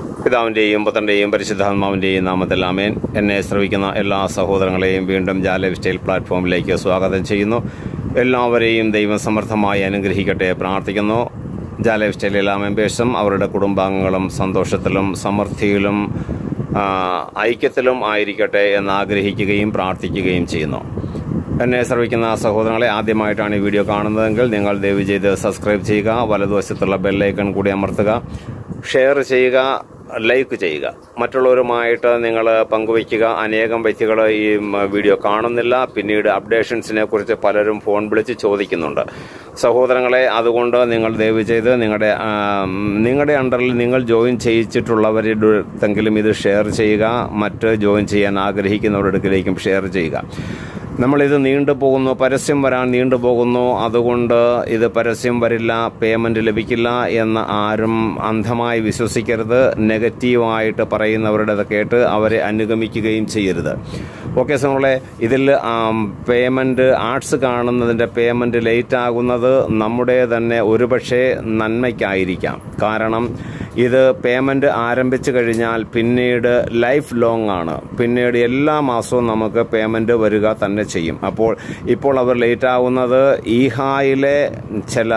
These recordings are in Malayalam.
പിതാവിൻ്റെയും പുത്രൻ്റെയും പരിശുദ്ധാത്മാവിൻ്റെയും നാമത്തിൽ ആമേൻ എന്നെ ശ്രവിക്കുന്ന എല്ലാ സഹോദരങ്ങളെയും വീണ്ടും ജാലൈഫ് സ്റ്റൈൽ പ്ലാറ്റ്ഫോമിലേക്ക് സ്വാഗതം ചെയ്യുന്നു എല്ലാവരെയും ദൈവം സമർത്ഥമായി അനുഗ്രഹിക്കട്ടെ പ്രാർത്ഥിക്കുന്നു ജാലൈഫ് സ്റ്റൈൽ എല്ലാ മെമ്പേഴ്സും അവരുടെ കുടുംബാംഗങ്ങളും സന്തോഷത്തിലും സമൃദ്ധിയിലും ആ, ഐക്യത്തിലും ആയിരിക്കട്ടെ എന്ന് ആഗ്രഹിക്കുകയും പ്രാർത്ഥിക്കുകയും ചെയ്യുന്നു എന്നെ ശ്രവിക്കുന്ന സഹോദരങ്ങളെ ആദ്യമായിട്ടാണ് ഈ വീഡിയോ കാണുന്നതെങ്കിൽ നിങ്ങൾ ദയവ് ചെയ്ത് സബ്സ്ക്രൈബ് ചെയ്യുക വലതുവശത്തുള്ള ബെല്ലൈക്കൺ കൂടി അമർത്തുക ഷെയർ ചെയ്യുക ലൈക്ക് ചെയ്യുക മറ്റുള്ളവരുമായിട്ട് നിങ്ങൾ പങ്കുവയ്ക്കുക അനേകം വ്യക്തികൾ ഈ ഉം, വീഡിയോ കാണുന്നില്ല പിന്നീട് അപ്ഡേഷൻസിനെ കുറിച്ച് പലരും ഫോൺ വിളിച്ച് ചോദിക്കുന്നുണ്ട് സഹോദരങ്ങളെ അതുകൊണ്ട് നിങ്ങൾ ദയവ് ചെയ്ത് നിങ്ങളുടെ ആ, നിങ്ങളുടെ അണ്ടറിൽ നിങ്ങൾ ജോയിൻ ചെയ്യിച്ചിട്ടുള്ളവരുടെ അടുത്തെങ്കിലും ഇത് ഷെയർ ചെയ്യുക മറ്റ് ജോയിൻ ചെയ്യാൻ ആഗ്രഹിക്കുന്നവരുടെ അടുക്കിലേക്കും ഷെയർ ചെയ്യുക നമ്മളിത് നീണ്ടുപോകുന്നു പരസ്യം വരാൻ നീണ്ടുപോകുന്നു അതുകൊണ്ട് ഇത് പരസ്യം വരില്ല പേയ്മെന്റ് ലഭിക്കില്ല എന്ന് ആരും അന്ധമായി വിശ്വസിക്കരുത് നെഗറ്റീവായിട്ട് പറയുന്നവരുടെ കേട്ട് അവരെ അനുഗമിക്കുകയും ചെയ്യരുത് ഓക്കെ നമ്മളെ ഇതിൽ പേയ്മെന്റ് ആർട്സ് കാണുന്നതിൻ്റെ പേയ്മെന്റ് ലേറ്റ് ആകുന്നത് നമ്മുടെ തന്നെ ഒരുപക്ഷെ നന്മയ്ക്കായിരിക്കാം കാരണം ഇത് പേയ്മെന്റ് ആരംഭിച്ചു കഴിഞ്ഞാൽ പിന്നീട് ലൈഫ് ലോങ് ആണ് പിന്നീട് എല്ലാ മാസവും നമുക്ക് പേയ്മെന്റ് വരിക തന്നെ ചെയ്യും അപ്പോൾ ഇപ്പോൾ അവർ ലേറ്റ് ആവുന്നത് ഈഹായിലെ ചില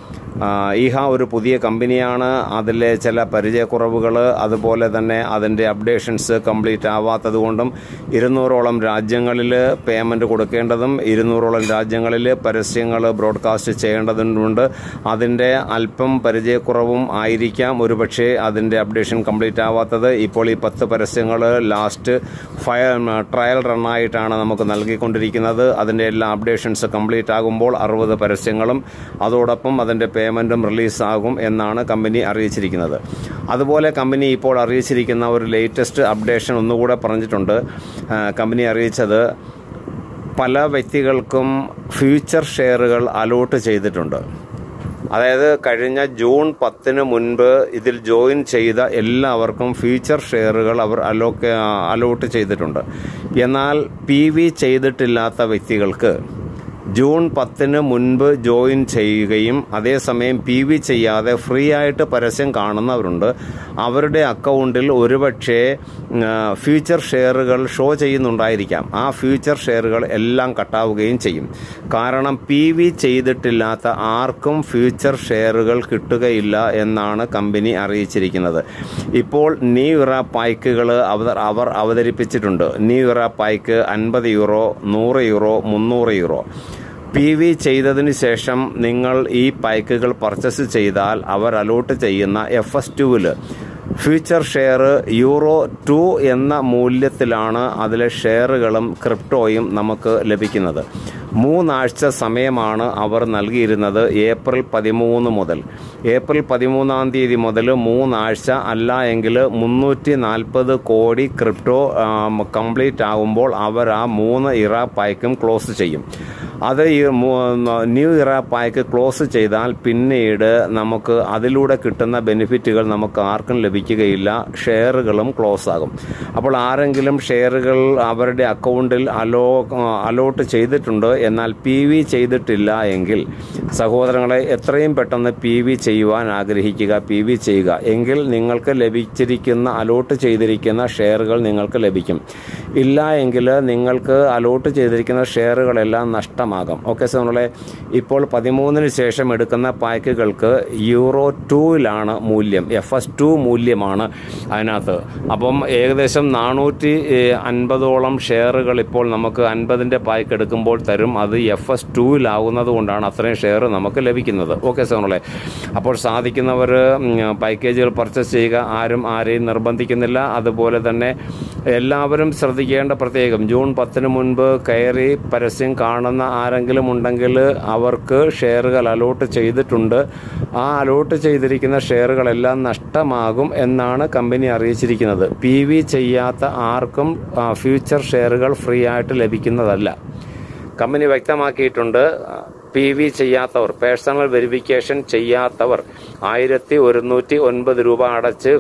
ആ, ഈഹ ഒരു പുതിയ കമ്പനിയാണ് അതിലെ ചില പരിചയക്കുറവുകൾ അതുപോലെ തന്നെ അതിൻ്റെ അപ്ഡേഷൻസ് കംപ്ലീറ്റ് ആവാത്തത് കൊണ്ടും ഇരുന്നൂറോളം രാജ്യങ്ങളിൽ പേയ്മെൻറ്റ് കൊടുക്കേണ്ടതും ഇരുന്നൂറോളം രാജ്യങ്ങളിൽ പരസ്യങ്ങൾ ബ്രോഡ്കാസ്റ്റ് ചെയ്യേണ്ടതുണ്ട് അതിൻ്റെ അല്പം പരിചയക്കുറവും ആയിരിക്കാം ഒരുപക്ഷെ അതിൻ്റെ അപ്ഡേഷൻ കംപ്ലീറ്റ് ആവാത്തത് ഇപ്പോൾ ഈ പത്ത് പരസ്യങ്ങൾ ലാസ്റ്റ് ഫയർ ട്രയൽ റണ്ണായിട്ടാണ് നമുക്ക് നൽകിക്കൊണ്ടിരിക്കുന്നത് അതിൻ്റെ എല്ലാ അപ്ഡേഷൻസ് കംപ്ലീറ്റ് ആകുമ്പോൾ അറുപത് പരസ്യങ്ങളും അതോടൊപ്പം അതിൻ്റെ പേയ്മെൻറ്റും റിലീസാകും എന്നാണ് കമ്പനി അറിയിച്ചിരിക്കുന്നത് അതുപോലെ കമ്പനി ഇപ്പോൾ അറിയിച്ചിരിക്കുന്ന ഒരു ലേറ്റസ്റ്റ് അപ്ഡേഷൻ ഒന്നുകൂടെ പറഞ്ഞിട്ടുണ്ട് ആ, കമ്പനി അറിയിച്ചത് പല വ്യക്തികൾക്കും ഫ്യൂച്ചർ ഷെയറുകൾ അലോട്ട് ചെയ്തിട്ടുണ്ട് അതായത് കഴിഞ്ഞ ജൂൺ പത്തിന് മുൻപ് ഇതിൽ ജോയിൻ ചെയ്ത എല്ലാവർക്കും ഫ്യൂച്ചർ ഷെയറുകൾ അവർ അലോക്ക് അലോട്ട് ചെയ്തിട്ടുണ്ട് എന്നാൽ പി വി ചെയ്തിട്ടില്ലാത്ത വ്യക്തികൾക്ക് ജൂൺ പത്തിന് മുൻപ് ജോയിൻ ചെയ്യുകയും അതേസമയം പി വി ചെയ്യാതെ ഫ്രീ ആയിട്ട് പരസ്യം കാണുന്നവരുണ്ട് അവരുടെ അക്കൗണ്ടിൽ ഒരുപക്ഷെ ആ, ഫ്യൂച്ചർ ഷെയറുകൾ ഷോ ചെയ്യുന്നുണ്ടായിരിക്കാം ആ ഫ്യൂച്ചർ ഷെയറുകൾ എല്ലാം കട്ടാവുകയും ചെയ്യും കാരണം പി വി ചെയ്തിട്ടില്ലാത്ത ആർക്കും ഫ്യൂച്ചർ ഷെയറുകൾ കിട്ടുകയില്ല എന്നാണ് കമ്പനി അറിയിച്ചിരിക്കുന്നത് ഇപ്പോൾ ന്യൂ ഇറ പായ്ക്കുകൾ അവർ അവർ അവതരിപ്പിച്ചിട്ടുണ്ട് ന്യൂ ഇറ പായ്ക്ക് അൻപത് യൂറോ നൂറ് യൂറോ മുന്നൂറ് യൂറോ പി വി ചെയ്തതിന് ശേഷം നിങ്ങൾ ഈ പൈക്കുകൾ പർച്ചേസ് ചെയ്താൽ അവർ അലോട്ട് ചെയ്യുന്ന എഫ് എസ് ടുവിൽ ഫ്യൂച്ചർ ഷെയർ യൂറോ ടു എന്ന മൂല്യത്തിലാണ് അതിലെ ഷെയറുകളും ക്രിപ്റ്റോയും നമുക്ക് ലഭിക്കുന്നത് മൂന്നാഴ്ച സമയമാണ് അവർ നൽകിയിരുന്നത് ഏപ്രിൽ പതിമൂന്ന് മുതൽ ഏപ്രിൽ പതിമൂന്നാം തീയതി മുതൽ മൂന്നാഴ്ച അല്ല എങ്കിൽ മുന്നൂറ്റി നാൽപ്പത് കോടി ക്രിപ്റ്റോ കംപ്ലീറ്റ് ആകുമ്പോൾ അവർ ആ മൂന്ന് ഇറ പായ്ക്കും ക്ലോസ് ചെയ്യും അത് ഈ മൂ- ന്യൂ ഇറ പായ്ക്ക് ക്ലോസ് ചെയ്താൽ പിന്നീട് നമുക്ക് അതിലൂടെ കിട്ടുന്ന ബെനിഫിറ്റുകൾ നമുക്ക് ആർക്കും ലഭിക്കുകയില്ല ഷെയറുകളും ക്ലോസ് ആകും അപ്പോൾ ആരെങ്കിലും ഷെയറുകൾ അവരുടെ അക്കൗണ്ടിൽ അലോ അലോട്ട് ചെയ്തിട്ടുണ്ട് എന്നാൽ പി വി ചെയ്തിട്ടില്ല എങ്കിൽ സഹോദരങ്ങളെ എത്രയും പെട്ടെന്ന് പി വി ചെയ്യുവാൻ ആഗ്രഹിക്കുക പി വി ചെയ്യുക എങ്കിൽ നിങ്ങൾക്ക് ലഭിച്ചിരിക്കുന്ന അലോട്ട് ചെയ്തിരിക്കുന്ന ഷെയറുകൾ നിങ്ങൾക്ക് ലഭിക്കും ഇല്ല എങ്കിൽ നിങ്ങൾക്ക് അലോട്ട് ചെയ്തിരിക്കുന്ന ഷെയറുകളെല്ലാം നഷ്ടമാകും ഓക്കെ സോ നമ്മളെ ഇപ്പോൾ പതിമൂന്നിന് ശേഷം എടുക്കുന്ന പായ്ക്കുകൾക്ക് യൂറോ ടൂവിലാണ് മൂല്യം എഫ് എസ് ടു മൂല്യമാണ് അതിനകത്ത് അപ്പം ഏകദേശം നാനൂറ്റി അൻപതോളം ഷെയറുകൾ ഇപ്പോൾ നമുക്ക് അൻപതിൻ്റെ പായ്ക്ക് എടുക്കുമ്പോൾ തരും അത് എഫ് എസ് ടുവിലാവുന്നത് കൊണ്ടാണ് അത്രയും ഷെയർ നമുക്ക് ലഭിക്കുന്നത് ഓക്കെ സോണുകളെ അപ്പോൾ സാധിക്കുന്നവർ പാക്കേജുകൾ പർച്ചേസ് ചെയ്യുക ആരും ആരെയും നിർബന്ധിക്കുന്നില്ല അതുപോലെ തന്നെ എല്ലാവരും ശ്രദ്ധിക്കേണ്ട പ്രത്യേകം ജൂൺ പത്തിന് മുൻപ് കയറി പരസ്യം കാണുന്ന ആരെങ്കിലും ഉണ്ടെങ്കിൽ അവർക്ക് ഷെയറുകൾ അലോട്ട് ചെയ്തിട്ടുണ്ട് ആ അലോട്ട് ചെയ്തിരിക്കുന്ന ഷെയറുകളെല്ലാം നഷ്ടമാകും എന്നാണ് കമ്പനി അറിയിച്ചിരിക്കുന്നത് പി വി ചെയ്യാത്ത ആർക്കും ആ, ഫ്യൂച്ചർ ഷെയറുകൾ ഫ്രീ ആയിട്ട് ലഭിക്കുന്നതല്ല കമ്പനി വ്യക്തമാക്കിയിട്ടുണ്ട് പി വി ചെയ്യാത്തവർ പേഴ്സണൽ വെരിഫിക്കേഷൻ ചെയ്യാത്തവർ ആയിരത്തി ഒരുന്നൂറ്റി ഒൻപത് രൂപ അടച്ച്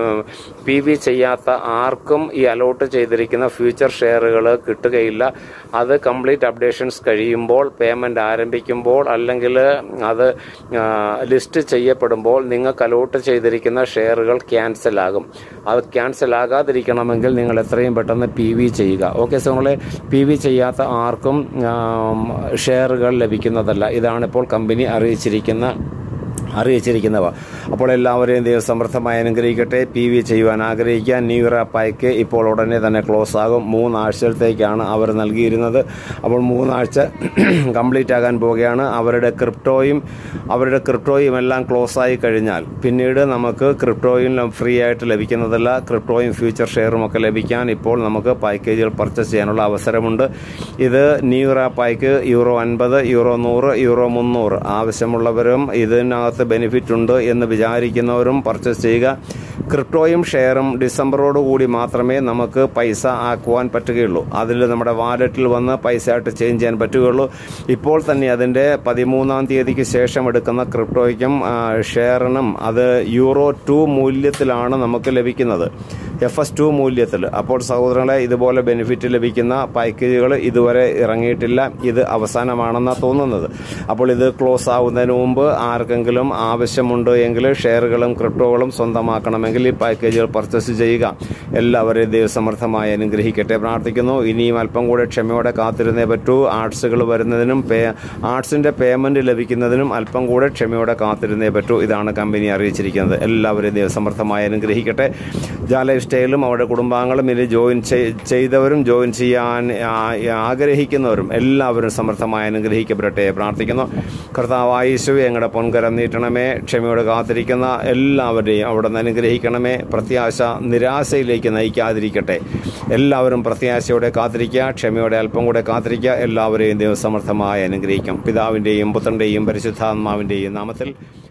പി വി ചെയ്യാത്ത ആർക്കും ഈ അലോട്ട് ചെയ്തിരിക്കുന്ന ഫ്യൂച്ചർ ഷെയറുകൾ കിട്ടുകയില്ല അത് കംപ്ലീറ്റ് അപ്ഡേഷൻസ് കഴിയുമ്പോൾ പേയ്മെന്റ് ആരംഭിക്കുമ്പോൾ അല്ലെങ്കിൽ അത് ലിസ്റ്റ് ചെയ്യപ്പെടുമ്പോൾ നിങ്ങൾക്ക് അലോട്ട് ചെയ്തിരിക്കുന്ന ഷെയറുകൾ ക്യാൻസൽ ആകും അത് ക്യാൻസൽ ആകാതിരിക്കണമെങ്കിൽ നിങ്ങൾ എത്രയും പെട്ടെന്ന് പി വി ചെയ്യുക ഓക്കെ സുഹൃങ്ങളെ പി വി ചെയ്യാത്ത ആർക്കും ഷെയറുകൾ ലഭിക്കുന്നതല്ല ഇതാണിപ്പോൾ കമ്പനി അറിയിച്ചിരിക്കുന്ന അറിയിച്ചിരിക്കുന്നവ അപ്പോൾ എല്ലാവരെയും ദൈവസമൃദ്ധമായി അനുഗ്രഹിക്കട്ടെ പി വി ചെയ്യുവാൻ ആഗ്രഹിക്കുക ന്യൂ ഇയർ പായ്ക്ക് ഇപ്പോൾ ഉടനെ തന്നെ ക്ലോസ് ആകും മൂന്നാഴ്ചത്തേക്കാണ് അവർ നൽകിയിരുന്നത് അപ്പോൾ മൂന്നാഴ്ച കംപ്ലീറ്റ് ആകാൻ പോവുകയാണ് അവരുടെ ക്രിപ്റ്റോയും അവരുടെ ക്രിപ്റ്റോയും എല്ലാം ക്ലോസ് ആയി കഴിഞ്ഞാൽ പിന്നീട് നമുക്ക് ക്രിപ്റ്റോയും ഫ്രീ ആയിട്ട് ലഭിക്കുന്നതല്ല ക്രിപ്റ്റോയും ഫ്യൂച്ചർ ഷെയറും ഒക്കെ ലഭിക്കാൻ ഇപ്പോൾ നമുക്ക് പാക്കേജുകൾ പർച്ചേസ് ചെയ്യാനുള്ള അവസരമുണ്ട് ഇത് ന്യൂ ഇയർ പായ്ക്ക് യൂറോ അൻപത് യൂറോ നൂറ് യൂറോ മുന്നൂറ് ആവശ്യമുള്ളവരും ഇതിനകത്ത് ബെനിഫിറ്റ് ഉണ്ട് എന്ന് വിചാരിക്കുന്നവരും പർച്ചേസ് ചെയ്യുക ക്രിപ്റ്റോയും ഷെയറും ഡിസംബറോട് കൂടി മാത്രമേ നമുക്ക് പൈസ ആക്കുവാൻ പറ്റുകയുള്ളൂ അതിൽ നമ്മുടെ വാലറ്റിൽ വന്ന് പൈസ ആയിട്ട് ചേഞ്ച് ചെയ്യാൻ പറ്റുകയുള്ളൂ ഇപ്പോൾ തന്നെ അതിൻ്റെ പതിമൂന്നാം തീയതിക്ക് ശേഷം എടുക്കുന്ന ക്രിപ്റ്റോയ്ക്കും ഷെയറിനും അത് യൂറോ ടു മൂല്യത്തിലാണ് നമുക്ക് ലഭിക്കുന്നത് എഫ് എസ് ടു മൂല്യത്തിൽ അപ്പോൾ സഹോദരങ്ങളെ ഇതുപോലെ ബെനിഫിറ്റ് ലഭിക്കുന്ന പാക്കേജുകൾ ഇതുവരെ ഇറങ്ങിയിട്ടില്ല ഇത് അവസാനമാണെന്നാണ് തോന്നുന്നത് അപ്പോൾ ഇത് ക്ലോസ് ആവുന്നതിന് മുമ്പ് ആർക്കെങ്കിലും ആവശ്യമുണ്ട് എങ്കിൽ ഷെയറുകളും ക്രിപ്റ്റോകളും സ്വന്തമാക്കണമെങ്കിൽ ഈ പാക്കേജുകൾ പർച്ചേസ് ചെയ്യുക എല്ലാവരെയും ദൈവസമർത്ഥമായി അനുഗ്രഹിക്കട്ടെ പ്രാർത്ഥിക്കുന്നു ഇനിയും അല്പം കൂടെ ക്ഷമയോടെ കാത്തിരുന്നേ പറ്റൂ ആർട്സുകൾ വരുന്നതിനും പേ ആർട്സിൻ്റെ പേയ്മെൻറ്റ് ലഭിക്കുന്നതിനും അല്പം കൂടെ ക്ഷമയോടെ കാത്തിരുന്നേ പറ്റൂ ഇതാണ് കമ്പനി അറിയിച്ചിരിക്കുന്നത് എല്ലാവരെയും ദൈവസമർത്ഥമായി അനുഗ്രഹിക്കട്ടെ ജാലൈഫ് സ്റ്റൈലും അവരുടെ കുടുംബാംഗങ്ങളും ഇതിൽ ജോയിൻ ചെയ്തവരും ജോയിൻ ചെയ്യാൻ ആഗ്രഹിക്കുന്നവരും എല്ലാവരും സമർത്ഥമായി അനുഗ്രഹിക്കപ്പെടട്ടെ പ്രാർത്ഥിക്കുന്നു കർത്താവായുശു ഞങ്ങളുടെ പൊൻകരം നീട്ടണമേ ക്ഷമയോടെ കാത്തിരിക്കുന്ന എല്ലാവരെയും അവിടെ നിന്ന് അനുഗ്രഹിക്കണമേ പ്രത്യാശ നിരാശയിലേക്ക് നയിക്കാതിരിക്കട്ടെ എല്ലാവരും പ്രത്യാശയോടെ കാത്തിരിക്കുക ക്ഷമയോടെ അല്പം കൂടെ കാത്തിരിക്കുക എല്ലാവരെയും ദൈവസമർത്ഥമായി അനുഗ്രഹിക്കും പിതാവിൻ്റെയും പുത്രൻ്റെയും പരിശുദ്ധാത്മാവിൻ്റെയും നാമത്തിൽ